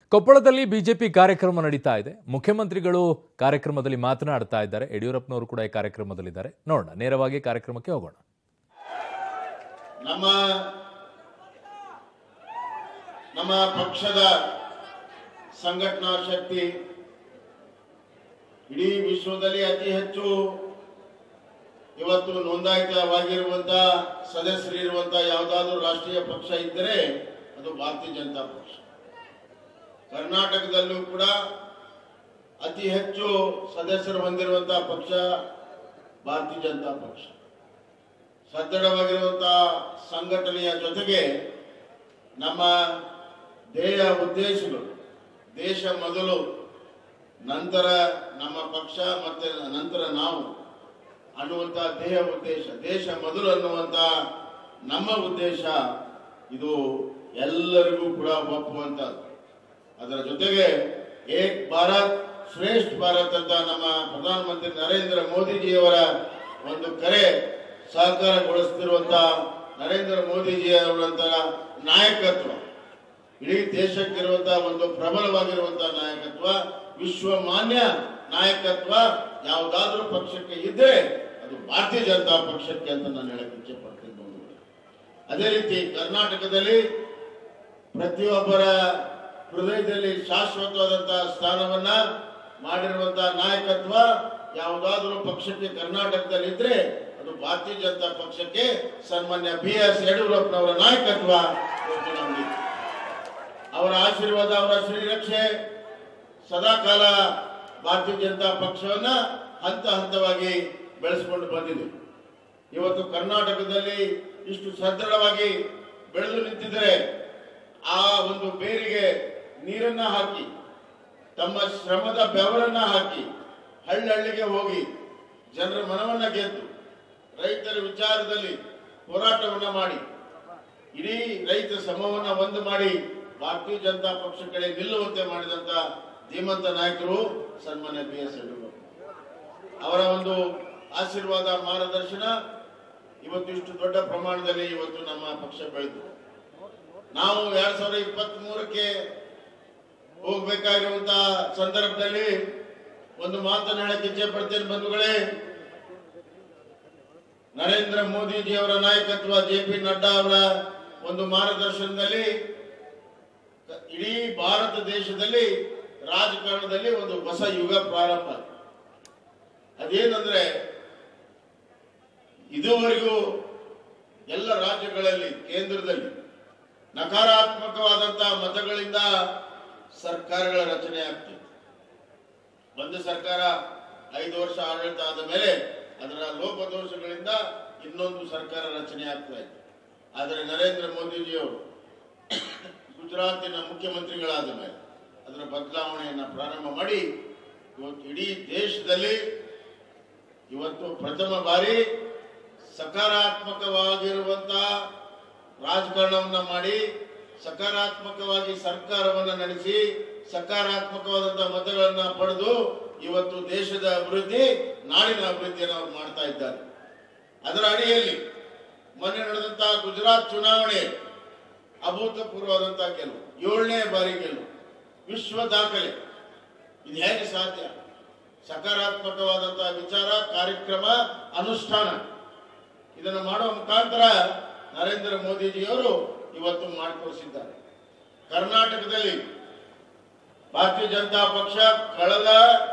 ಕೊಪ್ಪಳದಲ್ಲಿ ಬಿಜೆಪಿ ಕಾರ್ಯಕ್ರಮ ನಡೀತಾ ಇದೆ ಮುಖ್ಯಮಂತ್ರಿಗಳು ಕಾರ್ಯಕ್ರಮದಲ್ಲಿ ಮಾತನಾಡ್ತಾ ಇದ್ದಾರೆ ಯಡಿಯೂರಪ್ಪನವರು ಕೂಡ ಈ ಕಾರ್ಯಕ್ರಮದಲ್ಲಿದ್ದಾರೆ ನೋಡೋಣ ನೇರವಾಗಿ ಕಾರ್ಯಕ್ರಮಕ್ಕೆ ಹೋಗೋಣ ನಮ್ಮ ನಮ್ಮ ಪಕ್ಷದ ಸಂಘಟನಾ ಶಕ್ತಿ ಇಡೀ ವಿಶ್ವದಲ್ಲಿ ಅತಿ ಹೆಚ್ಚು ಇವತ್ತು ನೋಂದಾಯಿತವಾಗಿರುವಂತ ಸದಸ್ಯರಿರುವಂತ ಯಾವುದಾದ್ರೂ ರಾಷ್ಟ್ರೀಯ ಪಕ್ಷ ಇದ್ದರೆ ಅದು ಭಾರತೀಯ ಜನತಾ ಪಕ್ಷ ಕರ್ನಾಟಕದಲ್ಲೂ ಕೂಡ ಅತಿ ಹೆಚ್ಚು ಸದಸ್ಯರು ಹೊಂದಿರುವಂತಹ ಪಕ್ಷ ಭಾರತೀಯ ಜನತಾ ಪಕ್ಷ ಸದೃಢವಾಗಿರುವಂತಹ ಸಂಘಟನೆಯ ಜೊತೆಗೆ ನಮ್ಮ ಧ್ಯೇಯ ಉದ್ದೇಶಗಳು ದೇಶ ಮೊದಲು ನಂತರ ನಮ್ಮ ಪಕ್ಷ ಮತ್ತೆ ನಂತರ ನಾವು ಅನ್ನುವಂತ ಧ್ಯೇಯ ಉದ್ದೇಶ ದೇಶ ಮೊದಲು ಅನ್ನುವಂತ ನಮ್ಮ ಉದ್ದೇಶ ಇದು ಎಲ್ಲರಿಗೂ ಕೂಡ ಒಪ್ಪುವಂತದ್ದು ಅದರ ಜೊತೆಗೆ ಏಕ್ ಭಾರತ್ ಶ್ರೇಷ್ಠ ಭಾರತ್ ಅಂತ ನಮ್ಮ ಪ್ರಧಾನಮಂತ್ರಿ ನರೇಂದ್ರ ಮೋದಿಜಿಯವರ ಒಂದು ಕರೆ ಸಹಕಾರಗೊಳಿಸ್ತಿರುವಂತ ನರೇಂದ್ರ ಮೋದಿಜಿಯವರಂತಹ ನಾಯಕತ್ವ ಇಡೀ ದೇಶಕ್ಕಿರುವಂತಹ ಒಂದು ಪ್ರಬಲವಾಗಿರುವಂತಹ ನಾಯಕತ್ವ ವಿಶ್ವ ಮಾನ್ಯ ನಾಯಕತ್ವ ಯಾವುದಾದ್ರೂ ಪಕ್ಷಕ್ಕೆ ಇದ್ರೆ ಅದು ಭಾರತೀಯ ಜನತಾ ಪಕ್ಷಕ್ಕೆ ಅಂತ ನಾನು ಹೇಳಕ್ ಇಚ್ಛೆ ಪಡ್ತೀನಿ ಬಂಧುಗಳೇ. ಅದೇ ರೀತಿ ಕರ್ನಾಟಕದಲ್ಲಿ ಪ್ರತಿಯೊಬ್ಬರ ಹೃದಯದಲ್ಲಿ ಶಾಶ್ವತವಾದಂತಹ ಸ್ಥಾನವನ್ನ ಮಾಡಿರುವಂತಹ ನಾಯಕತ್ವ ಯಾವುದಾದ್ರೂ ಪಕ್ಷಕ್ಕೆ ಕರ್ನಾಟಕದಲ್ಲಿ ಇದ್ರೆ ಅದು ಭಾರತೀಯ ಜನತಾ ಪಕ್ಷಕ್ಕೆ ಸನ್ಮಾನ್ಯ ಬಿ ಎಸ್ ಯಡಿಯೂರಪ್ಪನವರ ನಾಯಕತ್ವ ಇವತ್ತು ನಮಗಿದೆ ಅವರ ಆಶೀರ್ವಾದ ಅವರ ಶ್ರೀರಕ್ಷೆ ಸದಾಕಾಲ ಭಾರತೀಯ ಜನತಾ ಪಕ್ಷವನ್ನ ಹಂತ ಹಂತವಾಗಿ ಬೆಳೆಸಿಕೊಂಡು ಬಂದಿದೆ ಇವತ್ತು ಕರ್ನಾಟಕದಲ್ಲಿ ಇಷ್ಟು ಸದೃಢವಾಗಿ ಬೆಳೆದು ನಿಂತಿದ್ದರೆ ಆ ಒಂದು ಬೇರಿಗೆ ನೀರನ್ನ ಹಾಕಿ ತಮ್ಮ ಶ್ರಮದ ಬೆವರನ್ನ ಹಾಕಿ ಹಳ್ಳಹಳ್ಳಿಗೆ ಹೋಗಿ ಜನರ ಮನವನ್ನ ಗೆದ್ದು ರೈತರ ವಿಚಾರದಲ್ಲಿ ಹೋರಾಟವನ್ನ ಮಾಡಿ ಇಡೀ ರೈತ ಸಮೂಹವನ್ನ ಒಂದು ಮಾಡಿ ಭಾರತೀಯ ಜನತಾ ಪಕ್ಷ ಕಡೆ ನಿಲ್ಲುವಂತೆ ಮಾಡಿದಂತ ಧೀಮಂತ ನಾಯಕರು ಸನ್ಮಾನ್ಯ ಬಿ ಎಸ್ ಯಡಿಯೂರಪ್ಪ ಅವರ ಒಂದು ಆಶೀರ್ವಾದ ಮಾರ್ಗದರ್ಶನ ಇವತ್ತು ಇಷ್ಟು ದೊಡ್ಡ ಪ್ರಮಾಣದಲ್ಲಿ ಇವತ್ತು ನಮ್ಮ ಪಕ್ಷ ಬೆಳೆದು ನಾವು ಎರಡ್ ಸಾವಿರದ ಇಪ್ಪತ್ತ್ ಮೂರಕ್ಕೆ ಹೋಗ್ಬೇಕಾಗಿರುವಂತಹ ಸಂದರ್ಭದಲ್ಲಿ ಒಂದು ಮಾತನ್ನು ಹೇಳಕ್ ಇಚ್ಛೆ ಪಡ್ತೇನೆ ಬಂಧುಗಳೇ ನರೇಂದ್ರ ಮೋದಿಜಿ ಅವರ ನಾಯಕತ್ವ ಜೆ ಪಿ ನಡ್ಡಾ ಅವರ ಒಂದು ಮಾರ್ಗದರ್ಶನದಲ್ಲಿ ಇಡೀ ಭಾರತ ದೇಶದಲ್ಲಿ ರಾಜಕಾರಣದಲ್ಲಿ ಒಂದು ಹೊಸ ಯುಗ ಪ್ರಾರಂಭ ಆಯ್ತು. ಅದೇನಂದ್ರೆ ಇದುವರೆಗೂ ಎಲ್ಲ ರಾಜ್ಯಗಳಲ್ಲಿ ಕೇಂದ್ರದಲ್ಲಿ ನಕಾರಾತ್ಮಕವಾದಂತಹ ಮತಗಳಿಂದ ಸರ್ಕಾರಗಳ ರಚನೆ ಆಗ್ತಿದೆ ಒಂದು ಸರ್ಕಾರ ಐದು ವರ್ಷ ಆಡಳಿತ ಆದ ಮೇಲೆ ಅದರ ಲೋಪದೋಷಗಳಿಂದ ಇನ್ನೊಂದು ಸರ್ಕಾರ ರಚನೆ ಆಗ್ತಾ ಇದೆ ಆದರೆ ನರೇಂದ್ರ ಮೋದಿಜಿಯವರು ಗುಜರಾತಿನ ಮುಖ್ಯಮಂತ್ರಿಗಳಾದ ಮೇಲೆ ಅದರ ಬದಲಾವಣೆಯನ್ನ ಪ್ರಾರಂಭ ಮಾಡಿ ಇವತ್ತು ಇಡೀ ದೇಶದಲ್ಲಿ ಇವತ್ತು ಪ್ರಥಮ ಬಾರಿ ಸಕಾರಾತ್ಮಕವಾಗಿರುವಂತಹ ರಾಜಕಾರಣವನ್ನ ಮಾಡಿ ಸಕಾರಾತ್ಮಕವಾಗಿ ಸರ್ಕಾರವನ್ನ ನಡೆಸಿ ಸಕಾರಾತ್ಮಕವಾದಂತಹ ಮತಗಳನ್ನ ಪಡೆದು ಇವತ್ತು ದೇಶದ ಅಭಿವೃದ್ಧಿ ನಾಡಿನ ಅಭಿವೃದ್ಧಿಯನ್ನು ಅವರು ಮಾಡ್ತಾ ಇದ್ದಾರೆ ಅದರ ಅಡಿಯಲ್ಲಿ ಮೊನ್ನೆ ನಡೆದಂತಹ ಗುಜರಾತ್ ಚುನಾವಣೆ ಅಭೂತಪೂರ್ವವಾದಂತಹ ಗೆಲುವು ಏಳನೇ ಬಾರಿ ಗೆಲುವು ವಿಶ್ವ ದಾಖಲೆ ಇದು ಹೇಗೆ ಸಾಧ್ಯ ಸಕಾರಾತ್ಮಕವಾದಂತಹ ವಿಚಾರ ಕಾರ್ಯಕ್ರಮ ಅನುಷ್ಠಾನ ಇದನ್ನು ಮಾಡುವ ಮುಖಾಂತರ ನರೇಂದ್ರ ಮೋದಿಜಿಯವರು ಇವತ್ತು ಮಾಡಿಕೊಡಿಸಿದ್ದಾರೆ ಕರ್ನಾಟಕದಲ್ಲಿ ಭಾರತೀಯ ಜನತಾ ಪಕ್ಷ ಕಳೆದ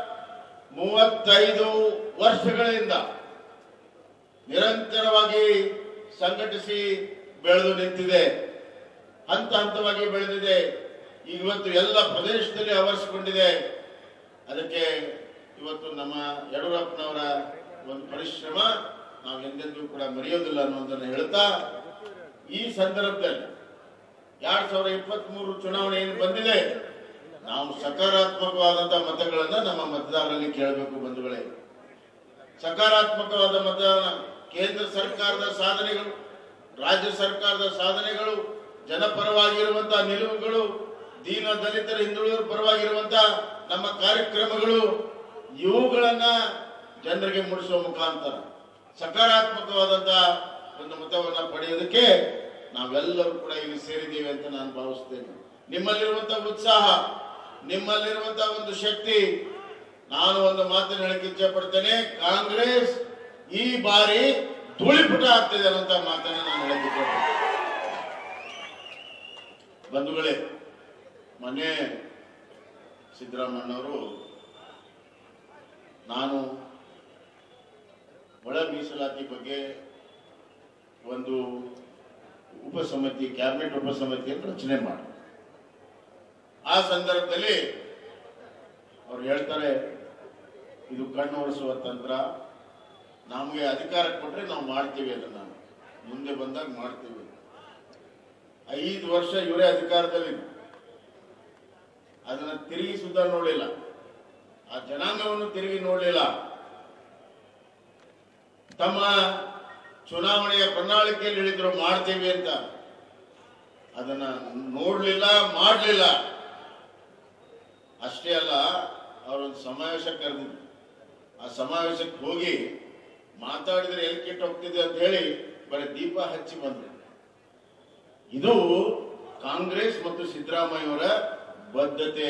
ಮೂವತ್ತೈದು ವರ್ಷಗಳಿಂದ ನಿರಂತರವಾಗಿ ಸಂಘಟಿಸಿ ಬೆಳೆದು ನಿಂತಿದೆ ಹಂತ ಹಂತವಾಗಿ ಬೆಳೆದಿದೆ ಇವತ್ತು ಎಲ್ಲ ಪ್ರದೇಶದಲ್ಲಿ ಆವರಿಸಿಕೊಂಡಿದೆ ಅದಕ್ಕೆ ಇವತ್ತು ನಮ್ಮ ಯಡಿಯೂರಪ್ಪನವರ ಒಂದು ಪರಿಶ್ರಮ ನಾವು ಎಂದೆಂದೂ ಕೂಡ ಮರೆಯೋದಿಲ್ಲ ಅನ್ನೋದನ್ನು ಹೇಳ್ತಾ ಈ ಸಂದರ್ಭದಲ್ಲಿ ಎರಡ್ ಸಾವಿರದ ಇಪ್ಪತ್ತ್ ಮೂರು ಚುನಾವಣೆ ಏನು ಬಂದಿದೆ ನಾವು ಸಕಾರಾತ್ಮಕವಾದಂತಹ ಮತಗಳನ್ನ ನಮ್ಮ ಮತದಾರರಲ್ಲಿ ಕೇಳಬೇಕು ಬಂಧುಗಳೇ ಸಕಾರಾತ್ಮಕವಾದ ಮತದಾನ ಕೇಂದ್ರ ಸರ್ಕಾರದ ಸಾಧನೆಗಳು ರಾಜ್ಯ ಸರ್ಕಾರದ ಸಾಧನೆಗಳು ಜನಪರವಾಗಿರುವಂತಹ ನಿಲುವುಗಳು ದೀನ ದಲಿತರ ಹಿಂದುಳಿದರ ಪರವಾಗಿರುವಂತಹ ನಮ್ಮ ಕಾರ್ಯಕ್ರಮಗಳು ಇವುಗಳನ್ನ ಜನರಿಗೆ ಮುಡಿಸುವ ಮುಖಾಂತರ ಸಕಾರಾತ್ಮಕವಾದಂತಹ ಒಂದು ಮತವನ್ನ ಪಡೆಯೋದಕ್ಕೆ ನಾವೆಲ್ಲರೂ ಕೂಡ ಇಲ್ಲಿ ಸೇರಿದ್ದೇವೆ ಅಂತ ನಾನು ಭಾವಿಸ್ತೇನೆ ನಿಮ್ಮಲ್ಲಿರುವಂತಹ ಉತ್ಸಾಹ ನಿಮ್ಮಲ್ಲಿರುವಂತಹ ಒಂದು ಶಕ್ತಿ ನಾನು ಒಂದು ಮಾತನ್ನು ಹೇಳಕ್ಕೆ ಇಚ್ಛೆ ಪಡ್ತೇನೆ ಕಾಂಗ್ರೆಸ್ ಈ ಬಾರಿ ಧೂಳಿಪುಟ ಆಗ್ತಿದೆ ಅನ್ನುವಂತ ಮಾತನ್ನ ನಾನು ಹೇಳಕ್ಕೆ ಇಚ್ಛೆ ಪಡ್ತೇನೆ ಬಂಧುಗಳೇ ಮೊನ್ನೆ ಸಿದ್ದರಾಮಣ್ಣವರು ನಾನು ಒಳ ಮೀಸಲಾತಿ ಬಗ್ಗೆ ಒಂದು ಉಪಸಮಿತಿ ಕ್ಯಾಬಿನೆಟ್ ಉಪಸಮಿತಿಯನ್ನು ರಚನೆ ಮಾಡಿ ಆ ಸಂದರ್ಭದಲ್ಲಿ ಅವ್ರು ಹೇಳ್ತಾರೆ ಇದು ಕಣ್ಣು ಒರೆಸುವ ತಂತ್ರ ನಮಗೆ ಅಧಿಕಾರ ಕೊಟ್ರೆ ನಾವು ಮಾಡ್ತೀವಿ ಅದನ್ನ ಮುಂದೆ ಬಂದಾಗ ಮಾಡ್ತೀವಿ ಐದು ವರ್ಷ ಇವರೇ ಅಧಿಕಾರದಲ್ಲಿ ಅದನ್ನ ತಿರುಗಿ ಸುದ್ದ ನೋಡಲಿಲ್ಲ ಆ ಜನಾಂಗವನ್ನು ತಿರುಗಿ ನೋಡಲಿಲ್ಲ ತಮ್ಮ ಚುನಾವಣೆಯ ಪ್ರಣಾಳಿಕೆಯಲ್ಲಿ ಹೇಳಿದ್ರು ಮಾಡ್ತೀವಿ ಅಂತ ಅದನ್ನ ನೋಡ್ಲಿಲ್ಲ ಮಾಡ್ಲಿಲ್ಲ ಅಷ್ಟೇ ಅಲ್ಲ ಅವರೊಂದು ಸಮಾವೇಶ ಕರೆದಿದ್ರು ಆ ಸಮಾವೇಶಕ್ಕೆ ಹೋಗಿ ಮಾತಾಡಿದ್ರೆ ಎಲ್ಲಿ ಕೆಟ್ಟ ಹೋಗ್ತಿದೆ ಅಂತ ಹೇಳಿ ಬರೀ ದೀಪ ಹಚ್ಚಿ ಬಂದ್ರು ಇದು ಕಾಂಗ್ರೆಸ್ ಮತ್ತು ಸಿದ್ದರಾಮಯ್ಯವರ ಬದ್ಧತೆ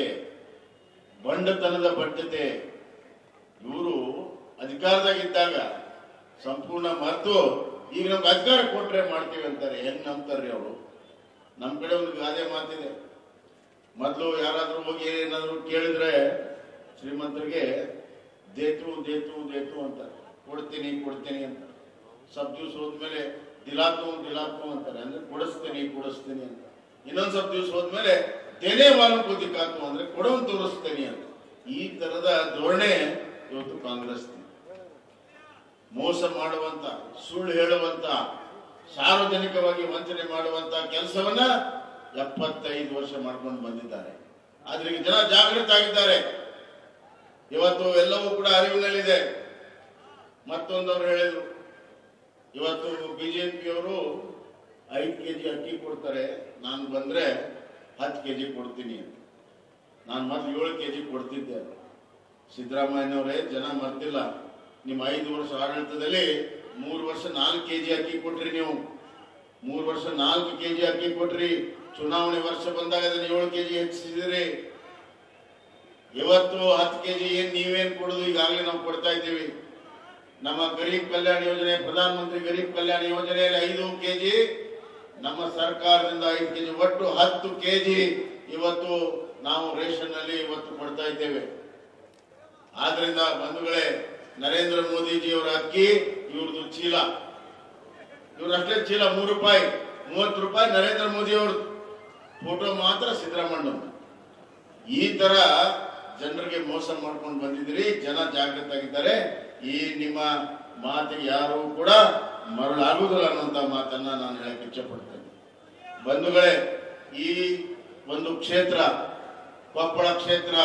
ಬಂಡತನದ ಬದ್ಧತೆ ಇವರು ಅಧಿಕಾರದಾಗಿದ್ದಾಗ ಸಂಪೂರ್ಣ ಮರೆತು ಈಗ ನಮ್ಗೆ ಅಧಿಕಾರ ಕೊಟ್ರೆ ಮಾಡ್ತೀವಿ ಅಂತಾರೆ ಹೆಂಗ್ ನಂಬ್ತಾರ್ರಿ ಅವರು ನಮ್ಮ ಕಡೆ ಒಂದು ಗಾದೆ ಮಾತಿದೆ ಮೊದಲು ಯಾರಾದ್ರೂ ಹೋಗಿ ಏನಾದ್ರು ಕೇಳಿದ್ರೆ ಶ್ರೀಮಂತರಿಗೆ ದೇತು ದೇತು ದೇತು ಅಂತಾರೆ ಕೊಡ್ತೀನಿ ಕೊಡ್ತೀನಿ ಅಂತ ಸಬ್ ದಿವ್ಸ ಹೋದ್ಮೇಲೆ ದಿಲಾತು ದಿಲಾತು ಅಂತಾರೆ ಅಂದ್ರೆ ಕೊಡಿಸ್ತೀನಿ ಕೊಡಿಸ್ತೀನಿ ಅಂತ ಇನ್ನೊಂದ್ ಸ್ವಲ್ಪ ದಿವ್ಸ ಹೋದ್ಮೇಲೆ ದೇನೇ ವಾಲು ಕುದಿಕಾತು ಅಂದ್ರೆ ಕೊಡೋನ್ ತೋರಿಸ್ತೀನಿ ಅಂತ ಈ ತರದ ಧೋರಣೆ ಇವತ್ತು ಕಾಂಗ್ರೆಸ್ ಮೋಸ ಮಾಡುವಂತ ಸುಳ್ಳು ಹೇಳುವಂತ ಸಾರ್ವಜನಿಕವಾಗಿ ವಂಚನೆ ಮಾಡುವಂತ ಕೆಲಸವನ್ನ ಎಪ್ಪತ್ತೈದು ವರ್ಷ ಮಾಡ್ಕೊಂಡು ಬಂದಿದ್ದಾರೆ ಆದ್ರೆ ಈಗ ಜನ ಜಾಗೃತ ಆಗಿದ್ದಾರೆ ಇವತ್ತು ಎಲ್ಲವೂ ಕೂಡ ಅರಿವಿನಲ್ಲಿದೆ ಮತ್ತೊಂದವ್ರು ಹೇಳಿದ್ರು ಇವತ್ತು ಬಿಜೆಪಿಯವರು ಐದು ಕೆ ಜಿ ಅಕ್ಕಿ ಕೊಡ್ತಾರೆ ನಾನು ಬಂದ್ರೆ ಹತ್ತು ಕೆ ಜಿ ಕೊಡ್ತೀನಿ ಅಂತ ನಾನು ಮೊದಲು ಏಳು ಕೆ ಜಿ ಕೊಡ್ತಿದ್ದೆ ಸಿದ್ದರಾಮಯ್ಯನವರೇ ಜನ ಮರ್ತಿಲ್ಲ ನಿಮ್ಮ ಐದು ವರ್ಷ ಆಡಳಿತದಲ್ಲಿ ಮೂರು ವರ್ಷ ನಾಲ್ಕು ಕೆ ಜಿ ಅಕ್ಕಿ ಕೊಟ್ರಿ ನೀವು ಮೂರು ವರ್ಷ ನಾಲ್ಕು ಕೆ ಜಿ ಅಕ್ಕಿ ಕೊಟ್ರಿ ಚುನಾವಣೆ ವರ್ಷ ಬಂದಾಗ ಅದನ್ನ ಏಳು ಕೆ ಜಿ ಹೆಚ್ಚಿಸಿದಿರಿ ಇವತ್ತು ಹತ್ತು ಕೆ ಜಿ ಏನ್ ನೀವೇನ್ ಕೊಡೋದು ಈಗಾಗಲೇ ನಾವು ಕೊಡ್ತಾ ಇದ್ದೀವಿ ನಮ್ಮ ಗರೀಬ್ ಕಲ್ಯಾಣ ಯೋಜನೆ ಪ್ರಧಾನ ಮಂತ್ರಿ ಗರೀಬ್ ಕಲ್ಯಾಣ ಯೋಜನೆಯಲ್ಲಿ ಐದು ಕೆಜಿ ನಮ್ಮ ಸರ್ಕಾರದಿಂದ ಐದು ಕೆಜಿ ಒಟ್ಟು ಹತ್ತು ಕೆಜಿ ಇವತ್ತು ನಾವು ರೇಷನ್ ನಲ್ಲಿ ಇವತ್ತು ಕೊಡ್ತಾ ಇದ್ದೇವೆ ಆದ್ರಿಂದ ಬಂಧುಗಳೇ ನರೇಂದ್ರ ಮೋದಿಜಿಯವರ ಅಕ್ಕಿ ಇವ್ರದ್ದು ಚೀಲ ಇವ್ರಷ್ಟೇ ಚೀಲ ಮೂರು ರೂಪಾಯಿ ಮೂವತ್ತು ರೂಪಾಯಿ ನರೇಂದ್ರ ಮೋದಿ ಅವ್ರದ್ದು ಫೋಟೋ ಮಾತ್ರ ಸಿದ್ದರಾಮಣ್ಣ ಈ ತರ ಜನರಿಗೆ ಮೋಸ ಮಾಡ್ಕೊಂಡು ಬಂದಿದ್ದೀರಿ ಜನ ಜಾಗೃತ ಆಗಿದ್ದಾರೆ ಈ ನಿಮ್ಮ ಮಾತಿಗೆ ಯಾರು ಕೂಡ ಮರಳಾಗುವುದಿಲ್ಲ ಅನ್ನುವಂತ ಮಾತನ್ನ ನಾನು ಹೇಳಕ್ ಇಚ್ಛೆ ಪಡ್ತೇನೆ ಬಂಧುಗಳೇ ಈ ಒಂದು ಕ್ಷೇತ್ರ ಕೊಪ್ಪಳ ಕ್ಷೇತ್ರ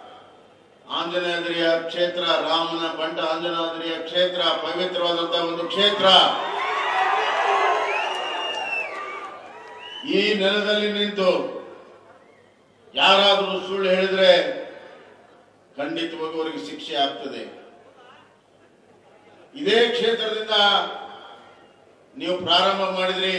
ಆಂಜನೇಯದ್ರಿಯ ಕ್ಷೇತ್ರ ರಾಮನ ಬಂಡ ಆಂಜನೇಯದ್ರಿಯ ಕ್ಷೇತ್ರ ಪವಿತ್ರವಾದಂತಹ ಒಂದು ಕ್ಷೇತ್ರ ಈ ನೆಲದಲ್ಲಿ ನಿಂತು ಯಾರಾದರೂ ಸುಳ್ಳು ಹೇಳಿದ್ರೆ ಖಂಡಿತವಾಗಿ ಅವರಿಗೆ ಶಿಕ್ಷೆ ಆಗ್ತದೆ ಇದೇ ಕ್ಷೇತ್ರದಿಂದ ನೀವು ಪ್ರಾರಂಭ ಮಾಡಿದ್ರಿ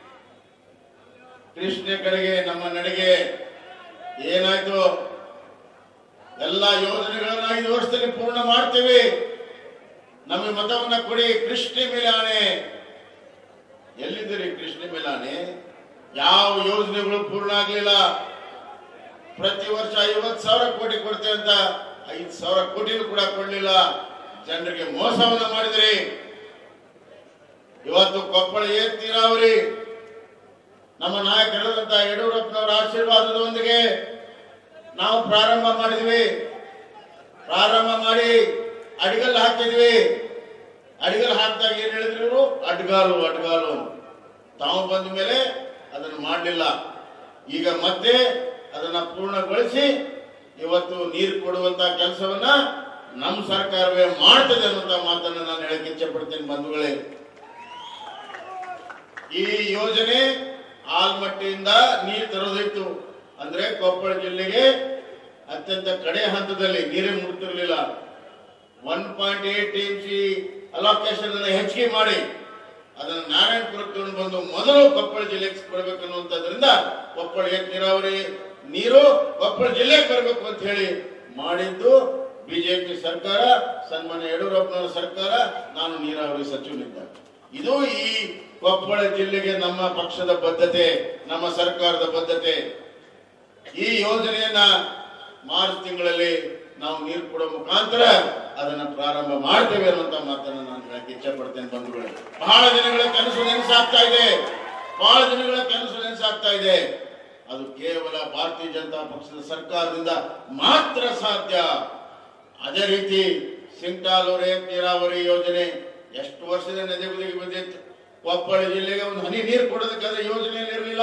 ಕೃಷ್ಣ ಕಡೆಗೆ ನಮ್ಮ ನಡೆಗೆ ಏನಾಯ್ತು ಎಲ್ಲ ಯೋಜನೆಗಳನ್ನ ಐದು ವರ್ಷದಲ್ಲಿ ಪೂರ್ಣ ಮಾಡ್ತೀವಿ ನಮಗೆ ಮತವನ್ನ ಕೊಡಿ ಕೃಷ್ಣ ಮೇಲೆ ಆಣೆ ಎಲ್ಲಿದ್ದೀರಿ ಕೃಷ್ಣ ಮೇಲೆ ಆಣೆ ಯಾವ ಯೋಜನೆಗಳು ಪೂರ್ಣ ಆಗ್ಲಿಲ್ಲ ಪ್ರತಿ ವರ್ಷ ಐವತ್ ಸಾವಿರ ಕೋಟಿ ಕೊಡ್ತೇವೆ ಅಂತ ಐದು ಸಾವಿರ ಕೋಟಿನೂ ಕೂಡ ಕೊಡ್ಲಿಲ್ಲ ಜನರಿಗೆ ಮೋಸವನ್ನ ಮಾಡಿದ್ರಿ ಇವತ್ತು ಕೊಪ್ಪಳ ಏತ್ ನೀರಾವರಿ ನಮ್ಮ ನಾಯಕರಾದಂತ ಯಡಿಯೂರಪ್ಪನವರ ಆಶೀರ್ವಾದದೊಂದಿಗೆ ನಾವು ಪ್ರಾರಂಭ ಮಾಡಿದ್ವಿ ಪ್ರಾರಂಭ ಮಾಡಿ ಅಡಿಗಲ್ ಹಾಕಿದ್ವಿ ಅಡಿಗಲ್ ಹಾಕಿದಾಗ ಏನ್ ಹೇಳಿದ್ರು ಇವರು ಅಡ್ಗಾಲು ಅಡ್ಗಾಲು ಅಂತ. ತಾವು ಬಂದ ಮೇಲೆ ಅದನ್ನು ಮಾಡಲಿಲ್ಲ ಈಗ ಮತ್ತೆ ಅದನ್ನ ಪೂರ್ಣಗೊಳಿಸಿ ಇವತ್ತು ನೀರು ಕೊಡುವಂತ ಕೆಲಸವನ್ನ ನಮ್ಮ ಸರ್ಕಾರವೇ ಮಾಡ್ತದೆ ಅನ್ನುವಂತ ಮಾತನ್ನ ನಾನು ಹೇಳಕ್ಕೆ ಇಚ್ಛೆ ಪಡ್ತೇನೆ ಬಂಧುಗಳೇ ಈ ಯೋಜನೆ ಆಲ್ಮಟ್ಟಿಯಿಂದ ನೀರು ತರೋದಿತ್ತು ಅಂದ್ರೆ ಕೊಪ್ಪಳ ಜಿಲ್ಲೆಗೆ ಅತ್ಯಂತ ಕಡೆ ಹಂತದಲ್ಲಿ ನೀರೇ ಮುಟ್ತಿರ್ಲಿಲ್ಲ one point eight T C allocation ಅನ್ನು ಹೆಚ್ಚಿಗೆ ಮಾಡಿ ಅದನ್ನು ನಾರಾಯಣಪುರಕ್ಕೆ ತಗೊಂಡು ಬಂದು ಮೊದಲು ಕೊಪ್ಪಳ ಜಿಲ್ಲೆಗೆ ಕೊಡಬೇಕು ಅನ್ನುವಂಥದ್ರಿಂದ ಕೊಪ್ಪಳ ಏತ್ ನೀರಾವರಿ ನೀರು ಕೊಪ್ಪಳ ಜಿಲ್ಲೆಗೆ ಬರಬೇಕು ಅಂತ ಹೇಳಿ ಮಾಡಿದ್ದು ಬಿಜೆಪಿ ಸರ್ಕಾರ ಸನ್ಮಾನ್ಯ ಯಡಿಯೂರಪ್ಪನವರ ಸರ್ಕಾರ ನಾನು ನೀರಾವರಿ ಸಚಿವನಿದ್ದಾಗ ಇದು ಈ ಕೊಪ್ಪಳ ಜಿಲ್ಲೆಗೆ ನಮ್ಮ ಪಕ್ಷದ ಬದ್ಧತೆ ನಮ್ಮ ಸರ್ಕಾರದ ಬದ್ಧತೆ ಈ ಯೋಜನೆಯನ್ನ ಮಾರ್ಚ್ ತಿಂಗಳಲ್ಲಿ ನಾವು ನೀರು ಕೊಡೋ ಮುಖಾಂತರ ಅದನ್ನ ಪ್ರಾರಂಭ ಮಾಡ್ತೇವೆ ಅನ್ನುವಂತ ಮಾತನ್ನ ನಾನು ಹೇಳಕ್ಕೆ ಇಚ್ಛೆ ಪಡ್ತೇನೆ ಬಂಧುಗಳೇ ಬಹಳ ದಿನಗಳ ಕನಸು ನೆನಸಾಗ್ತಾ ಇದೆ ಬಹಳ ದಿನಗಳ ಕನಸು ನೆನಸಾಗ್ತಾ ಇದೆ ಅದು ಕೇವಲ ಭಾರತೀಯ ಜನತಾ ಪಕ್ಷದ ಸರ್ಕಾರದಿಂದ ಮಾತ್ರ ಸಾಧ್ಯ ಅದೇ ರೀತಿ ಸಿಂಟಾಲೋರೆ ನೀರಾವರಿ ಯೋಜನೆ ಎಷ್ಟು ವರ್ಷದ ನದಿಗುದಿಗೆ ಬಂದಿತ್ತು ಕೊಪ್ಪಳ ಜಿಲ್ಲೆಗೆ ಒಂದು ಹನಿ ನೀರು ಕೊಡೋದಕ್ಕಾದ್ರೆ ಯೋಜನೆಯಲ್ಲಿ ಇರಲಿಲ್ಲ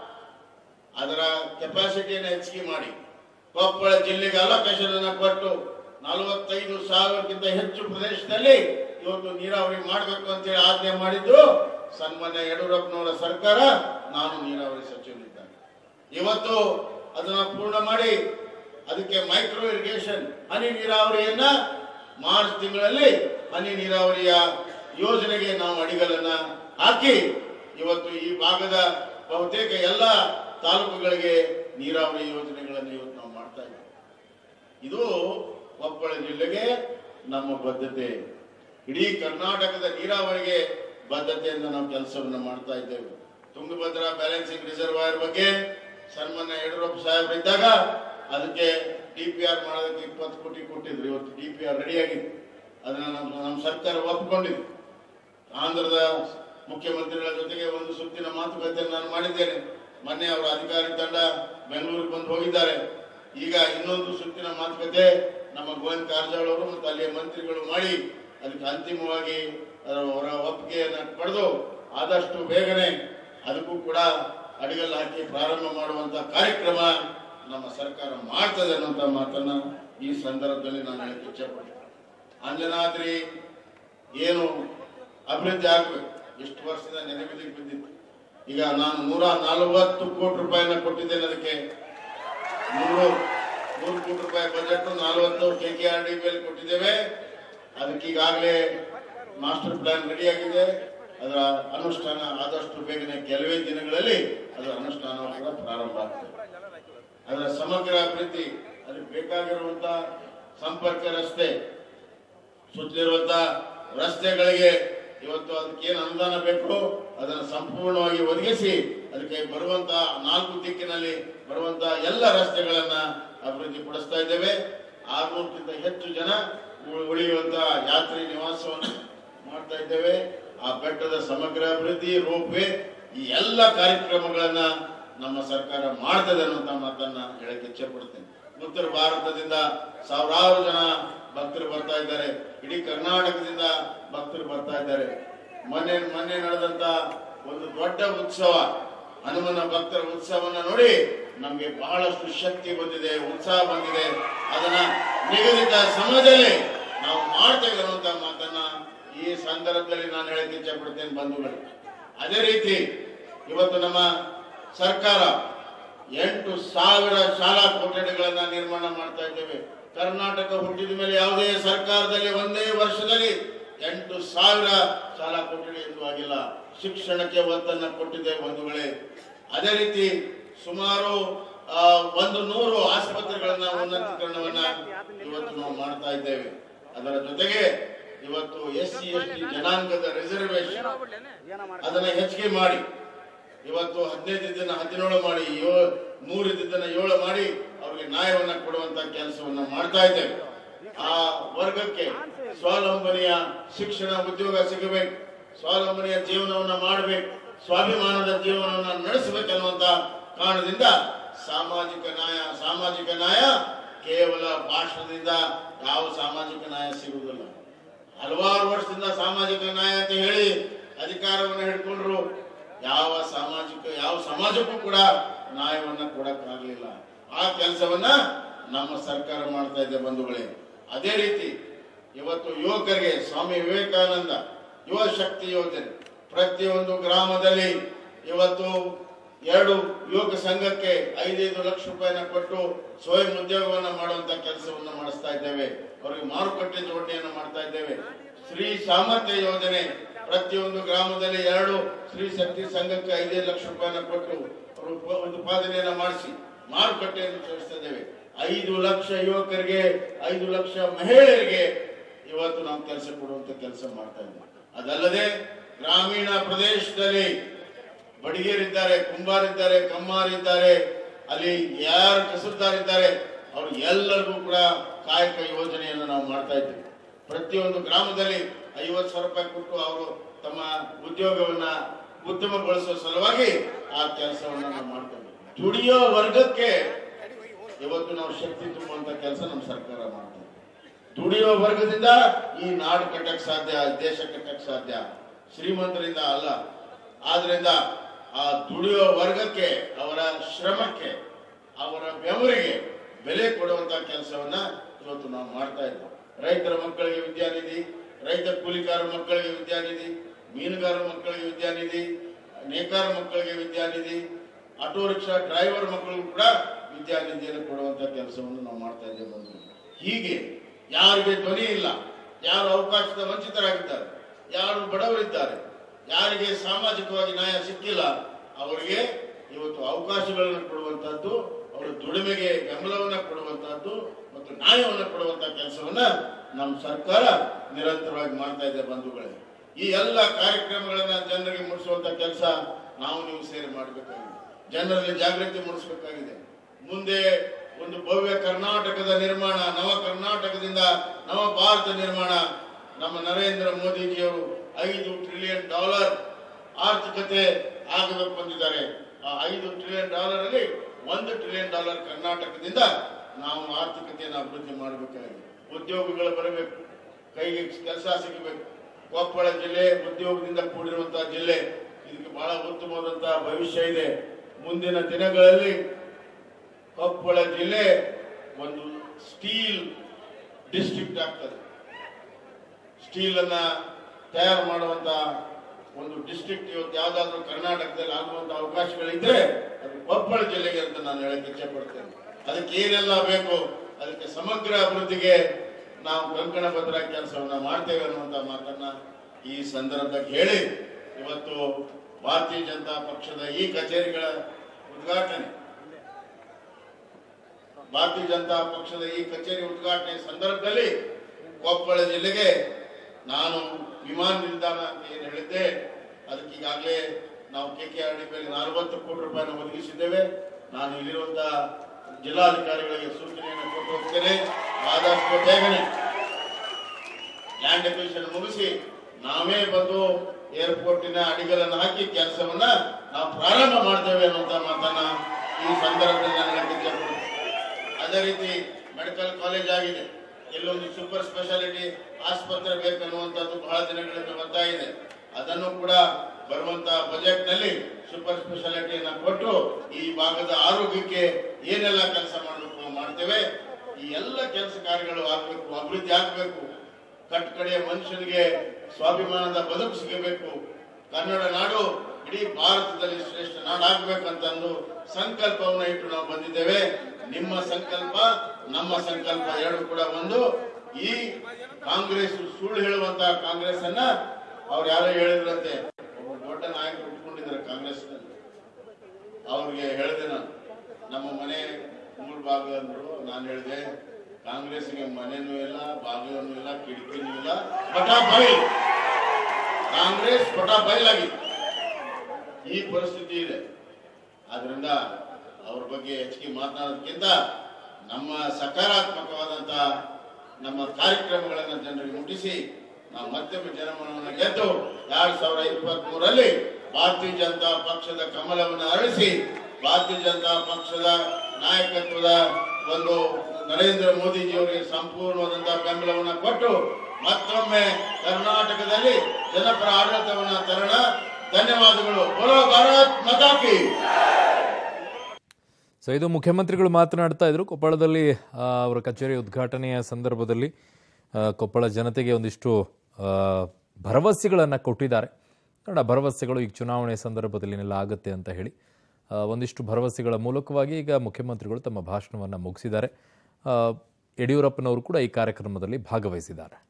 ಅದರ ಕೆಪಾಸಿಟಿಯನ್ನು ಹೆಚ್ಚಿಗೆ ಮಾಡಿ ಕೊಪ್ಪಳ ಜಿಲ್ಲೆಗೆ ಅಲೋಕೇಶನ್ ಅನ್ನ ಕೊಟ್ಟು ನಲವತ್ತೈದು ಸಾವಿರಕ್ಕಿಂತ ಹೆಚ್ಚು ಪ್ರದೇಶದಲ್ಲಿ ಇವತ್ತು ನೀರಾವರಿ ಮಾಡಬೇಕು ಅಂತೇಳಿ ಆಜ್ಞೆ ಮಾಡಿದ್ದು ಸನ್ಮಾನ್ಯ ಯಡಿಯೂರಪ್ಪನವರ ಸರ್ಕಾರ ನಾನು ನೀರಾವರಿ ಸಚಿವನಿದ್ದಾನೆ ಇವತ್ತು ಅದನ್ನ ಪೂರ್ಣ ಮಾಡಿ ಅದಕ್ಕೆ ಮೈಕ್ರೋ ಇರಿಗೇಷನ್ ಹನಿ ನೀರಾವರಿಯನ್ನ ಮಾರ್ಚ್ ತಿಂಗಳಲ್ಲಿ ಹನಿ ನೀರಾವರಿಯ ಯೋಜನೆಗೆ ನಾವು ಅಡಿಗಲನ್ನ ಹಾಕಿ ಇವತ್ತು ಈ ಭಾಗದ ಬಹುತೇಕ ಎಲ್ಲ ತಾಲೂಕುಗಳಿಗೆ ನೀರಾವರಿ ಯೋಜನೆಗಳನ್ನು ಇವತ್ತು ನಾವು ಮಾಡ್ತಾ ಇದ್ದೇವೆ ಇದು ಕೊಪ್ಪಳ ಜಿಲ್ಲೆಗೆ ನಮ್ಮ ಬದ್ಧತೆ ಇಡೀ ಕರ್ನಾಟಕದ ನೀರಾವರಿಗೆ ಬದ್ಧತೆಯಿಂದ ನಾವು ಕೆಲಸವನ್ನು ಮಾಡ್ತಾ ಇದ್ದೇವೆ ತುಂಗಭದ್ರಾ ಬ್ಯಾಲೆನ್ಸಿಂಗ್ ರಿಸರ್ವಾಯರ್ ಬಗ್ಗೆ ಸನ್ಮಾನ್ಯ ಯಡಿಯೂರಪ್ಪ ಸಾಹೇಬರಿದ್ದಾಗ ಅದಕ್ಕೆ ಡಿ ಪಿ ಆರ್ ಮಾಡೋದಕ್ಕೆ ಇಪ್ಪತ್ತು ಕೋಟಿ ಕೊಟ್ಟಿದ್ರು ಇವತ್ತು ಡಿ ಪಿ ಆರ್ ರೆಡಿ ಆಗಿದೆ ಅದನ್ನ ನಮ್ಮ ನಮ್ಮ ಸರ್ಕಾರ ಒಪ್ಪಿಕೊಂಡಿದೆ ಆಂಧ್ರದ ಮುಖ್ಯಮಂತ್ರಿಗಳ ಜೊತೆಗೆ ಒಂದು ಸುತ್ತಿನ ಮಾತುಕತೆಯನ್ನು ನಾನು ಮಾಡಿದ್ದೇನೆ ಮೊನ್ನೆ ಅವರ ಅಧಿಕಾರಿ ತಂಡ ಬೆಂಗಳೂರಿಗೆ ಬಂದು ಹೋಗಿದ್ದಾರೆ ಈಗ ಇನ್ನೊಂದು ಸುತ್ತಿನ ಮಾತುಕತೆ ನಮ್ಮ ಗೋವಿಂದ ಕಾರಜೋಳ ಅವರು ಮತ್ತು ಅಲ್ಲಿಯ ಮಂತ್ರಿಗಳು ಮಾಡಿ ಅದಕ್ಕೆ ಅಂತಿಮವಾಗಿ ಅವರ ಒಪ್ಪಿಗೆಯನ್ನು ಪಡೆದು ಆದಷ್ಟು ಬೇಗನೆ ಅದಕ್ಕೂ ಕೂಡ ಅಡಿಗಲ್ಲು ಹಾಕಿ ಪ್ರಾರಂಭ ಮಾಡುವಂತ ಕಾರ್ಯಕ್ರಮ ನಮ್ಮ ಸರ್ಕಾರ ಮಾಡ್ತದೆ ಅನ್ನುವಂತ ಮಾತನ್ನ ಈ ಸಂದರ್ಭದಲ್ಲಿ ನಾನು ಹೇಳಕ್ಕೆ ಇಚ್ಛೆಪಡ್ತೇನೆ ಅಂಜನಾದ್ರಿ ಏನು ಅಭಿವೃದ್ಧಿ ಆಗ್ಬೇಕು ಎಷ್ಟು ವರ್ಷದ ನೆನೆಗುದಿಗೆ ಬಿದ್ದಿತ್ತು ಈಗ ನಾನು ನೂರ ನಲವತ್ತು ಕೋಟಿ ರೂಪಾಯಿನ ಕೊಟ್ಟಿದ್ದೇನೆ ಅದಕ್ಕೆ ನೂರು ನೂರು ಕೋಟಿ ರೂಪಾಯಿ ಬಜೆಟ್ ನಲವತ್ತು ಕೆ ಕೆ ಆರ್ ಡಿ ಮೇಲೆ ಕೊಟ್ಟಿದ್ದೇವೆ ಅದಕ್ಕೆ ಈಗಾಗಲೇ ಮಾಸ್ಟರ್ ಪ್ಲಾನ್ ರೆಡಿ ಆಗಿದೆ ಅದರ ಅನುಷ್ಠಾನ ಆದಷ್ಟು ಬೇಗನೆ ಕೆಲವೇ ದಿನಗಳಲ್ಲಿ ಅದರ ಅನುಷ್ಠಾನ ಕೂಡ ಪ್ರಾರಂಭ ಆಗ್ತದೆ ಅದರ ಸಮಗ್ರ ಅಭಿವೃದ್ಧಿ ಅದಕ್ಕೆ ಬೇಕಾಗಿರುವಂತ ಸಂಪರ್ಕ ರಸ್ತೆ ಸುತ್ತಲಿರುವಂತ ರಸ್ತೆಗಳಿಗೆ ಇವತ್ತು ಅದಕ್ಕೆ ಏನು ಅನುದಾನ ಬೇಕು ಅದನ್ನು ಸಂಪೂರ್ಣವಾಗಿ ಒದಗಿಸಿ ಅದಕ್ಕೆ ಬರುವಂತ ನಾಲ್ಕು ದಿಕ್ಕಿನಲ್ಲಿ ಬರುವಂತ ಎಲ್ಲ ರಸ್ತೆಗಳನ್ನ ಅಭಿವೃದ್ಧಿ ಪಡಿಸ್ತಾ ಇದ್ದೇವೆ ಆರ್ನೂರಕ್ಕಿಂತ ಹೆಚ್ಚು ಜನ ಉ- ಉಳಿಯುವಂತ ಯಾತ್ರಿ ನಿವಾಸವನ್ನು ಮಾಡ್ತಾ ಇದ್ದೇವೆ ಆ ಬೆಟ್ಟದ ಸಮಗ್ರ ಅಭಿವೃದ್ಧಿ ರೋಪ್ವೇ ಈ ಎಲ್ಲ ಕಾರ್ಯಕ್ರಮಗಳನ್ನ ನಮ್ಮ ಸರ್ಕಾರ ಮಾಡ್ತದೆ ಅನ್ನುವಂತ ಮಾತನ್ನ ಹೇಳಕ್ಕೆ ಇಚ್ಛೆ ಪಡ್ತೇನೆ ಉತ್ತರ ಭಾರತದಿಂದ ಸಾವಿರಾರು ಜನ ಭಕ್ತರು ಬರ್ತಾ ಇದ್ದಾರೆ ಇಡೀ ಕರ್ನಾಟಕದಿಂದ ಭಕ್ತರು ಬರ್ತಾ ಇದ್ದಾರೆ ಮೊನ್ನೆ ಮೊನ್ನೆ ನಡೆದಂತ ಒಂದು ದೊಡ್ಡ ಉತ್ಸವ ಹನುಮನ ಭಕ್ತರ ಉತ್ಸವವನ್ನು ನೋಡಿ ನಮಗೆ ಬಹಳಷ್ಟು ಶಕ್ತಿ ಬಂದಿದೆ ಉತ್ಸಾಹ ಬಂದಿದೆ ಅದನ್ನ ನಿಗದಿತ ಸಮಯದಲ್ಲಿ ನಾವು ಮಾಡ್ತೇವೆ ಅನ್ನುವಂತ ಮಾತನ್ನ ಈ ಸಂದರ್ಭದಲ್ಲಿ ನಾನು ಹೇಳಕ್ಕೆ ಇಚ್ಛೆ ಪಡ್ತೇನೆ ಬಂಧುಗಳು ಅದೇ ರೀತಿ ಇವತ್ತು ನಮ್ಮ ಸರ್ಕಾರ ಎಂಟು ಸಾವಿರ ಶಾಲಾ ಕೊಠಡಿಗಳನ್ನ ನಿರ್ಮಾಣ ಮಾಡ್ತಾ ಇದ್ದೇವೆ ಕರ್ನಾಟಕ ಹುಟ್ಟಿದ ಮೇಲೆ ಯಾವುದೇ ಸರ್ಕಾರದಲ್ಲಿ ಒಂದೇ ವರ್ಷದಲ್ಲಿ ಎಂಟು ಸಾವಿರ ಶಾಲಾ ಕೊಠಡಿ ಎಂದು ಆಗಿಲ್ಲ ಶಿಕ್ಷಣಕ್ಕೆ ಒತ್ತನ್ನ ಕೊಟ್ಟಿದೆ ಬಂಧುಗಳೇ ಅದೇ ರೀತಿ ಸುಮಾರು ಆ, ಒಂದು ನೂರು ಆಸ್ಪತ್ರೆಗಳನ್ನ ಉನ್ನತೀಕರಣವನ್ನ ಇವತ್ತು ನಾವು ಮಾಡ್ತಾ ಇದ್ದೇವೆ ಅದರ ಜೊತೆಗೆ ಇವತ್ತು ಎಸ್ ಸಿ ಎಸ್ ಟಿ ಜನಾಂಗದ ರಿಸರ್ವೇಶನ್ ಅದನ್ನ ಹೆಚ್ಚಿಗೆ ಮಾಡಿ ಇವತ್ತು ಹದಿನೈದು ದಿನ ಹದಿನೇಳು ಮಾಡಿ ಏಳು ನೂರು ಇದ್ದಿದ್ದನ್ನ ಏಳು ಮಾಡಿ ಅವರಿಗೆ ನ್ಯಾಯವನ್ನ ಕೊಡುವಂತ ಕೆಲಸವನ್ನ ಮಾಡ್ತಾ ಇದ್ದೇವೆ ಆ ವರ್ಗಕ್ಕೆ ಸ್ವಾವಲಂಬನೆಯ ಶಿಕ್ಷಣ ಉದ್ಯೋಗ ಸಿಗಬೇಕು ಸ್ವಾವಲಂಬನೆಯ ಜೀವನವನ್ನ ಮಾಡಬೇಕು ಸ್ವಾಭಿಮಾನದ ಜೀವನವನ್ನ ನಡೆಸಬೇಕನ್ನುವಂತ ಕಾರಣದಿಂದ ಸಾಮಾಜಿಕ ನ್ಯಾಯ ಸಾಮಾಜಿಕ ನ್ಯಾಯ ಕೇವಲ ಭಾಷಣದಿಂದ ಯಾವ ಸಾಮಾಜಿಕ ನ್ಯಾಯ ಸಿಗುವುದಿಲ್ಲ ಹಲವಾರು ವರ್ಷದಿಂದ ಸಾಮಾಜಿಕ ನ್ಯಾಯ ಅಂತ ಹೇಳಿ ಅಧಿಕಾರವನ್ನು ಹಿಡ್ಕೊಂಡ್ರು ಯಾವ ಸಾಮಾಜಿಕ ಯಾವ ಸಮಾಜಕ್ಕೂ ಕೂಡ ನ್ಯಾಯವನ್ನ ಕೊಡಕ್ಕಾಗಲಿಲ್ಲ ಆ ಕೆಲಸವನ್ನ ನಮ್ಮ ಸರ್ಕಾರ ಮಾಡ್ತಾ ಇದೆ ಬಂಧುಗಳೇ ಅದೇ ರೀತಿ ಇವತ್ತು ಯುವಕರಿಗೆ ಸ್ವಾಮಿ ವಿವೇಕಾನಂದ ಯುವ ಶಕ್ತಿ ಯೋಜನೆ ಪ್ರತಿಯೊಂದು ಗ್ರಾಮದಲ್ಲಿ ಇವತ್ತು ಎರಡು ಯುವಕ ಸಂಘಕ್ಕೆ ಐದೈದು ಲಕ್ಷ ರೂಪಾಯಿನ ಕೊಟ್ಟು ಸ್ವಯಂ ಉದ್ಯೋಗವನ್ನ ಮಾಡುವಂತ ಕೆಲಸವನ್ನ ಮಾಡಿಸ್ತಾ ಇದ್ದೇವೆ ಅವರಿಗೆ ಮಾರುಕಟ್ಟೆ ಜೋಡಣೆಯನ್ನು ಮಾಡ್ತಾ ಇದ್ದೇವೆ ಸ್ತ್ರೀ ಸಾಮರ್ಥ್ಯ ಯೋಜನೆ ಪ್ರತಿಯೊಂದು ಗ್ರಾಮದಲ್ಲಿ ಎರಡು ಸ್ತ್ರೀ ಶಕ್ತಿ ಸಂಘಕ್ಕೆ ಐದೈದು ಲಕ್ಷ ರೂಪಾಯಿನ ಕೊಟ್ಟು ಅವರು ಉಪ- ಉತ್ಪಾದನೆಯನ್ನ ಮಾಡಿಸಿ ಮಾರುಕಟ್ಟೆಯನ್ನು ತೋರಿಸ್ತಾ ಇದ್ದೇವೆ ಐದು ಲಕ್ಷ ಯುವಕರಿಗೆ ಐದು ಲಕ್ಷ ಮಹಿಳೆಯರಿಗೆ ಇವತ್ತು ನಾವು ಕೆಲಸ ಕೊಡುವಂತ ಕೆಲಸ ಮಾಡ್ತಾ ಇದ್ದೇವೆ ಅದಲ್ಲದೆ ಗ್ರಾಮೀಣ ಪ್ರದೇಶದಲ್ಲಿ ಬಡಿಗೇರಿದ್ದಾರೆ ಕುಂಬಾರಿದ್ದಾರೆ ಕಮ್ಮಾರಿದ್ದಾರೆ ಅಲ್ಲಿ ಯಾರು ಕಸಬ್ದಾರಿದ್ದಾರೆ ಅವ್ರು ಎಲ್ಲರಿಗೂ ಕೂಡ ಕಾಯಕ ಯೋಜನೆಯನ್ನು ನಾವು ಮಾಡ್ತಾ ಇದ್ದೀವಿ ಪ್ರತಿಯೊಂದು ಗ್ರಾಮದಲ್ಲಿ ಐವತ್ತು ಸಾವಿರ ರೂಪಾಯಿ ಕೊಟ್ಟು ಅವರು ತಮ್ಮ ಉದ್ಯೋಗವನ್ನ ಉತ್ತಮಗೊಳಿಸುವ ಸಲುವಾಗಿ ಆ ಕೆಲಸವನ್ನ ನಾವು ಮಾಡ್ತಾ ಇದ್ದೀವಿ ದುಡಿಯೋ ವರ್ಗಕ್ಕೆ ಇವತ್ತು ನಾವು ಶಕ್ತಿ ತುಂಬುವಂತ ಕೆಲಸ ನಮ್ಮ ಸರ್ಕಾರ ಮಾಡ್ತಾ ಇದೆ ದುಡಿಯೋ ವರ್ಗದಿಂದ ಈ ನಾಡು ಕಟ್ಟಕ್ ಸಾಧ್ಯ ದೇಶ ಕಟ್ಟಕ್ ಸಾಧ್ಯ ಶ್ರೀಮಂತರಿಂದ ಅಲ್ಲ ಆದ್ರಿಂದ ಆ ದುಡಿಯೋ ವರ್ಗಕ್ಕೆ ಅವರ ಶ್ರಮಕ್ಕೆ ಅವರ ಬೆವರಿಗೆ ಬೆಲೆ ಕೊಡುವಂತ ಕೆಲಸವನ್ನ ಇವತ್ತು ನಾವು ಮಾಡ್ತಾ ಇದ್ದೇವೆ ರೈತರ ಮಕ್ಕಳಿಗೆ ವಿದ್ಯಾನಿಧಿ ರೈತ ಕೂಲಿಕಾರ ಮಕ್ಕಳಿಗೆ ವಿದ್ಯಾನಿಧಿ ಮೀನುಗಾರ ಮಕ್ಕಳಿಗೆ ವಿದ್ಯಾನಿಧಿ ನೇಕಾರ ಮಕ್ಕಳಿಗೆ ವಿದ್ಯಾನಿಧಿ ಆಟೋ ರಿಕ್ಷಾ ಡ್ರೈವರ್ ಮಕ್ಕಳಿಗೂ ಕೂಡ ವಿದ್ಯಾನಿಧಿಯನ್ನು ಕೊಡುವಂತ ಕೆಲಸವನ್ನು ನಾವು ಮಾಡ್ತಾ ಇದ್ದೇವೆ ಬಂಧು ಹೀಗೆ ಯಾರಿಗೆ ಧ್ವನಿ ಇಲ್ಲ ಯಾರು ಅವಕಾಶದ ವಂಚಿತರಾಗಿದ್ದಾರೆ ಯಾರು ಬಡವರಿದ್ದಾರೆ ಯಾರಿಗೆ ಸಾಮಾಜಿಕವಾಗಿ ನ್ಯಾಯ ಸಿಕ್ಕಿಲ್ಲ ಅವರಿಗೆ ಇವತ್ತು ಅವಕಾಶಗಳನ್ನು ಕೊಡುವಂತಹದ್ದು ಅವರ ದುಡಿಮೆಗೆ ಬೆಂಬಲವನ್ನ ಕೊಡುವಂತಹದ್ದು ಮತ್ತು ನ್ಯಾಯವನ್ನು ಕೊಡುವಂತ ಕೆಲಸವನ್ನ ನಮ್ಮ ಸರ್ಕಾರ ನಿರಂತರವಾಗಿ ಮಾಡ್ತಾ ಇದೆ ಬಂಧುಗಳೇ ಈ ಎಲ್ಲ ಕಾರ್ಯಕ್ರಮಗಳನ್ನ ಜನರಿಗೆ ಮುಡಿಸುವಂತ ಕೆಲಸ ನಾವು ನೀವು ಸೇರಿ ಮಾಡಬೇಕಾಗಿದೆ ಜನರಲ್ಲಿ ಜಾಗೃತಿ ಮೂಡಿಸಬೇಕಾಗಿದೆ ಮುಂದೆ ಒಂದು ಭವ್ಯ ಕರ್ನಾಟಕದ ನಿರ್ಮಾಣ ನವ ಕರ್ನಾಟಕದಿಂದ ನವ ಭಾರತ ನಿರ್ಮಾಣ ನಮ್ಮ ನರೇಂದ್ರ ಮೋದಿಜಿಯವರು ಐದು ಟ್ರಿಲಿಯನ್ ಡಾಲರ್ ಆರ್ಥಿಕತೆ ಆಗಬೇಕು ಅಂದಿದ್ದಾರೆ ಆ ಐದು ಟ್ರಿಲಿಯನ್ ಡಾಲರ್ ಅಲ್ಲಿ ಒಂದು ಟ್ರಿಲಿಯನ್ ಡಾಲರ್ ಕರ್ನಾಟಕದಿಂದ ನಾವು ಆರ್ಥಿಕತೆಯನ್ನು ಅಭಿವೃದ್ಧಿ ಮಾಡಬೇಕಾಗಿದೆ ಉದ್ಯೋಗಗಳು ಬರಬೇಕು ಕೈಗೆ ಕೆಲಸ ಸಿಗಬೇಕು ಕೊಪ್ಪಳ ಜಿಲ್ಲೆ ಉದ್ಯೋಗದಿಂದ ಕೂಡಿರುವಂತಹ ಜಿಲ್ಲೆ ಇದಕ್ಕೆ ಬಹಳ ಉತ್ತಮವಾದಂತಹ ಭವಿಷ್ಯ ಇದೆ ಮುಂದಿನ ದಿನಗಳಲ್ಲಿ ಕೊಪ್ಪಳ ಜಿಲ್ಲೆ ಒಂದು ಸ್ಟೀಲ್ ಡಿಸ್ಟ್ರಿಕ್ಟ್ ಆಗ್ತದೆ ಸ್ಟೀಲ್ ಅನ್ನ ತಯಾರು ಮಾಡುವಂತ ಒಂದು ಡಿಸ್ಟ್ರಿಕ್ಟ್ ಇವತ್ತು ಯಾವ್ದಾದ್ರು ಕರ್ನಾಟಕದಲ್ಲಿ ಆಗುವಂತ ಅವಕಾಶಗಳಿದ್ರೆ ಅದು ಕೊಪ್ಪಳ ಜಿಲ್ಲೆಗೆ ಅಂತ ನಾನು ಹೇಳಕ್ ಇಚ್ಛೆ ಪಡ್ತೇನೆ ಅದಕ್ಕೆ ಏನೆಲ್ಲ ಬೇಕು ಅದಕ್ಕೆ ಸಮಗ್ರ ಅಭಿವೃದ್ಧಿಗೆ ನಾವು ಕಂಕಣಬದ್ಧ ಕೆಲಸವನ್ನ ಮಾಡ್ತೇವೆ ಅನ್ನುವಂತ ಮಾತನ್ನ ಈ ಸಂದರ್ಭದಾಗ ಹೇಳಿ ಇವತ್ತು ಭಾರತೀಯ ಜನತಾ ಪಕ್ಷದ ಈ ಕಚೇರಿಗಳ ಉದ್ಘಾಟನೆ ಭಾರತೀಯ ಜನತಾ ಪಕ್ಷದ ಈ ಕಚೇರಿ ಉದ್ಘಾಟನೆ ಸಂದರ್ಭದಲ್ಲಿ ಕೊಪ್ಪಳ ಜಿಲ್ಲೆಗೆ ನಾನು ವಿಮಾನ ನಿಲ್ದಾಣ ಅಂತ ಏನು ಹೇಳಿದ್ದೆ ಅದಕ್ಕೆ ಈಗಾಗಲೇ ನಾವು ಕೆ ಕೆ ಆರ್ ಡಿ ಮೇಲೆ ನಲವತ್ತು ಕೋಟಿ ರೂಪಾಯಿನ ಒದಗಿಸಿದ್ದೇವೆ ನಾನು ಇಲ್ಲಿರುವಂತಹ ಜಿಲ್ಲಾಧಿಕಾರಿಗಳಿಗೆ ಸೂಚನೆಯನ್ನು ಕೊಟ್ಟು ಹೋಗ್ತೇನೆ ಆದಷ್ಟು ಬೇಗನೆ ಲ್ಯಾಂಡ್ ಅಕ್ವಿಷನ್ ಮುಗಿಸಿ ನಾವೇ ಬಂದು ಏರ್ಪೋರ್ಟಿನ ಅಡಿಗಲನ್ನು ಹಾಕಿ ಕೆಲಸವನ್ನ ನಾವು ಪ್ರಾರಂಭ ಮಾಡ್ತೇವೆ ಅನ್ನುವಂತ ಮಾತನ್ನ ಈ ಸಂದರ್ಭದಲ್ಲಿ ನಾನು ಹೇಳಕ್ಕೆ ಇಚ್ಛೆಪಡ್ತೀನಿ. ಅದೇ ರೀತಿ ಮೆಡಿಕಲ್ ಕಾಲೇಜ್ ಆಗಿದೆ ಎಲ್ಲೊಂದು ಸೂಪರ್ ಸ್ಪೆಷಾಲಿಟಿ ಆಸ್ಪತ್ರೆ ಬೇಕನ್ನುವಂಥದ್ದು ಬಹಳ ದಿನಗಳಿಂದ ಬರ್ತಾ ಇದೆ ಅದನ್ನು ಕೂಡ ಬರುವಂತ ಬಜೆಟ್ ನಲ್ಲಿ ಸೂಪರ್ ಸ್ಪೆಷಾಲಿಟಿಯನ್ನ ಕೊಟ್ಟು ಈ ಭಾಗದ ಆರೋಗ್ಯಕ್ಕೆ ಏನೆಲ್ಲ ಕೆಲಸ ಮಾಡಬೇಕು ಮಾಡ್ತೇವೆ ಈ ಎಲ್ಲ ಕೆಲಸ ಕಾರ್ಯಗಳು ಆಗ್ಬೇಕು ಅಭಿವೃದ್ಧಿ ಆಗ್ಬೇಕು ಕಟ್ಕಡೆಯ ಮನುಷ್ಯನಿಗೆ ಸ್ವಾಭಿಮಾನದ ಬದುಕು ಸಿಗಬೇಕು ಕನ್ನಡ ನಾಡು ಇಡೀ ಭಾರತದಲ್ಲಿ ಶ್ರೇಷ್ಠ ನಾಡಾಗಬೇಕಂತಂದು ಸಂಕಲ್ಪವನ್ನು ಇಟ್ಟು ನಾವು ಬಂದಿದ್ದೇವೆ ನಿಮ್ಮ ಸಂಕಲ್ಪ ನಮ್ಮ ಸಂಕಲ್ಪ ಎರಡು ಕೂಡ ಒಂದು ಈ ಕಾಂಗ್ರೆಸ್ ಸುಳ್ಳು ಹೇಳುವಂತಹ ಕಾಂಗ್ರೆಸ್ ಅನ್ನ ಅವ್ರು ಯಾರೋ ಹೇಳಿದ್ರಂತೆ ಒಬ್ಬ ದೊಡ್ಡ ನಾಯಕರು ಇಟ್ಕೊಂಡಿದ್ದಾರೆ ಕಾಂಗ್ರೆಸ್ ಅವ್ರಿಗೆ ಹೇಳಿದೆ ನಾನು ನಮ್ಮ ಮನೆ ಮೂರು ಬಾಗಿಲು ಅಂದ್ರು ನಾನು ಹೇಳಿದೆ ಕಾಂಗ್ರೆಸ್ಗೆ ಮನೆನೂ ಇಲ್ಲ ಬಾಗಿಲೂ ಇಲ್ಲ ಕಿಟಕಿನೂ ಇಲ್ಲ ಪಟಾ ಬೈಲ್ ಕಾಂಗ್ರೆಸ್ ಪಟಾ ಬಯಲಾಗಿದೆ ಈ ಪರಿಸ್ಥಿತಿ ಇದೆ ಆದ್ರಿಂದ ಅವ್ರ ಬಗ್ಗೆ ಹೆಚ್ಚಿಗೆ ಮಾತನಾಡೋದಕ್ಕಿಂತ ನಮ್ಮ ಸಕಾರಾತ್ಮಕವಾದಂತ ನಮ್ಮ ಕಾರ್ಯಕ್ರಮಗಳನ್ನು ಜನರಿಗೆ ಮುಟ್ಟಿಸಿ ನಾವು ಮತ್ತೊಮ್ಮೆ ಜನಮನವನ್ನು ಗೆದ್ದು ಎರಡ್ ಸಾವಿರದ ಇಪ್ಪತ್ತ್ ಮೂರಲ್ಲಿ ಭಾರತೀಯ ಜನತಾ ಪಕ್ಷದ ಕಮಲವನ್ನು ಅರಳಿಸಿ ಭಾರತೀಯ ಜನತಾ ಪಕ್ಷದ ನಾಯಕತ್ವದ ಒಂದು ನರೇಂದ್ರ ಮೋದಿಜಿಯವರಿಗೆ ಸಂಪೂರ್ಣವಾದಂತಹ ಬೆಂಬಲವನ್ನು ಕೊಟ್ಟು ಮತ್ತೊಮ್ಮೆ ಕರ್ನಾಟಕದಲ್ಲಿ ಜನಪರ ಆಡಳಿತವನ್ನ ತರೋಣ ಧನ್ಯವಾದಗಳು ಬೋಲೋ ಭಾರತ್ ಮಾತಾ ಕಿ ಸೊ ಇದು ಮುಖ್ಯಮಂತ್ರಿಗಳು ಮಾತನಾಡ್ತಾ ಇದ್ರು ಕೊಪ್ಪಳದಲ್ಲಿ ಆ, ಅವರ ಕಚೇರಿ ಉದ್ಘಾಟನೆಯ ಸಂದರ್ಭದಲ್ಲಿ ಆ, ಕೊಪ್ಪಳ ಜನತೆಗೆ ಒಂದಿಷ್ಟು ಆ, ಭರವಸೆಗಳನ್ನು ಕೊಟ್ಟಿದ್ದಾರೆ ನೋಡ ಭರವಸೆಗಳು ಈಗ ಚುನಾವಣೆ ಸಂದರ್ಭದಲ್ಲಿ ಏನೆಲ್ಲ ಆಗುತ್ತೆ ಅಂತ ಹೇಳಿ ಆ, ಒಂದಿಷ್ಟು ಭರವಸೆಗಳ ಮೂಲಕವಾಗಿ ಈಗ ಮುಖ್ಯಮಂತ್ರಿಗಳು ತಮ್ಮ ಭಾಷಣವನ್ನು ಮುಗಿಸಿದ್ದಾರೆ ಆ, ಯಡಿಯೂರಪ್ಪನವರು ಕೂಡ ಈ ಕಾರ್ಯಕ್ರಮದಲ್ಲಿ ಭಾಗವಹಿಸಿದ್ದಾರೆ